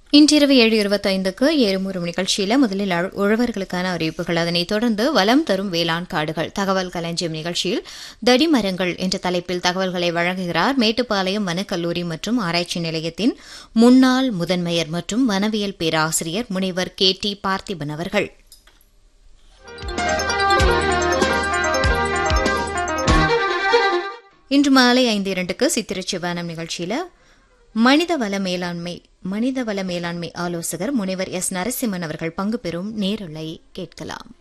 இன்றிரவு ஏழு இருபத்தைந்துக்கு ஏறுமுறும் நிகழ்ச்சியில முதலில் அழ- உழவர்களுக்கான அறிவிப்புகள் அதனைத் தொடர்ந்து வலம் தரும் வேளாண் காடுகள் தகவல் களஞ்சியம் நிகழ்ச்சியில் தடிமரங்கள் என்ற தலைப்பில் தகவல்களை வழங்குகிறார் மேட்டுப்பாளையம் வனக்கல்லூரி மற்றும் ஆராய்ச்சி நிலையத்தின் முன்னாள் முதன்மையர் மற்றும் வனவியல் பேராசிரியர் முனைவர் கே டி பார்த்திபன் அவர்கள் இன்று மாலை ஐந்து இரண்டுக்கு சித்திரச் சிவானம் நிகழ்ச்சியில மனிதவள மேலாண்மை மனிதவள மேலாண்மை ஆலோசகர் முனைவர் எஸ் நரசிம்மன் அவர்கள் பங்கு பெறும் நேரலை கேட்கலாம்